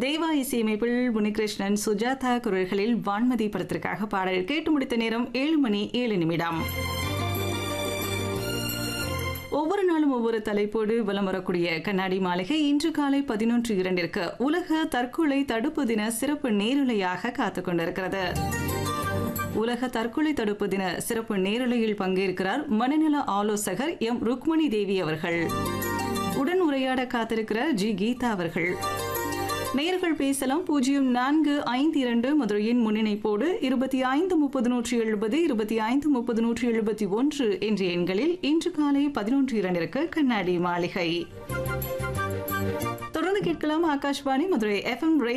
தேவா இசையமைப்பில் முனிகிருஷ்ணன் சுஜாதா குரல்களில் வான்மதி படத்திற்காக பாடல் கேட்டு முடித்த நேரம் ஏழு மணி ஏழு நிமிடம் ஒவ்வொரு நாளும் ஒவ்வொரு தலைப்போடு வலம் வரக்கூடிய கண்ணாடி மாளிகை இன்று காலை பதினொன்று இரண்டிற்கு உலக தற்கொலை தடுப்பு தின சிறப்பு நேரலையாக காத்துக் கொண்டிருக்கிறது உலக தற்கொலை தடுப்பு தின சிறப்பு நேரலையில் பங்கேற்கிறார் மனநல ஆலோசகர் எம் ருக்மணி தேவி அவர்கள் உடன் உரையாட காத்திருக்கிறார் ஜி கீதா அவர்கள் நேர்கள் பேசலாம் பூஜ்ஜியம் நான்கு ஐந்து இரண்டு மதுரையின் முன்னிணைப்போடு இருபத்தி ஐந்து முப்பது நூற்றி எழுபது இருபத்தி ஐந்து முப்பது நூற்றி எழுபத்தி ஒன்று என்ற எண்களில் இன்று காலை பதினொன்று இரண்டிற்கு கண்ணாடி மாளிகை தொடர்ந்து கேட்கலாம் ஆகாஷ்வாணி மதுரை எஃப்எம்